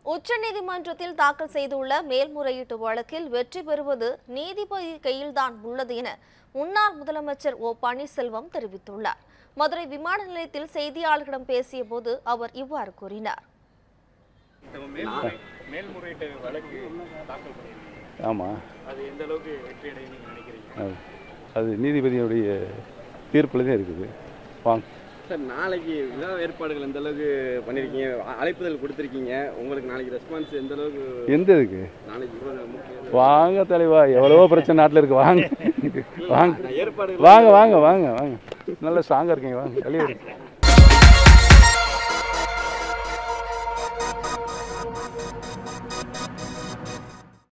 உச்சநீதிமன்றத்தில் தாக்கல் செய்துள்ள மேல்முறையீட்டு வழக்கில் வெற்றி பெறுவது நீதிபதி கையில்தான் உள்ளது என முன்னாள் முதலமைச்சர் ஓ பன்னீர்செல்வம் தெரிவித்துள்ளார் மதுரை விமான நிலையத்தில் செய்தியாளர்களிடம் பேசிய போது அவர் இவ்வாறு கூறினார் நம்ம மேல்முறை மேல்முறையீட்டு வழக்கு தாக்கல் பண்ணியிருக்கீங்க ஆமாம் அது எந்த அளவுக்கு வெற்றி அடையும் நீங்க நினைக்கிறீங்க அது அது நீதிபதியுடைய தீர்ப்பில் தான் இருக்குது வாங்க சார் நாளைக்கு விழா ஏற்பாடுகள் எந்த அளவுக்கு பண்ணியிருக்கீங்க அ- அழைப்புதல் கொடுத்துருக்கீங்க உங்களுக்கு நாளைக்கு ரெஸ்பான்ஸ் எந்த அளவுக்கு எந்த இதுக்கு நாளைக்கு இவ்வளவு முக்கிய வாங்க தலைவா எவ்வளவோ பிரச்சனை நாட்டில் இருக்கு வாங்க வாங்க ஏற்பாடுகள் வாங்க வாங்க வாங்க வாங்க நல்ல ஸ்ட்ராங்காக இருக்கீங்க வாங்க வெளியே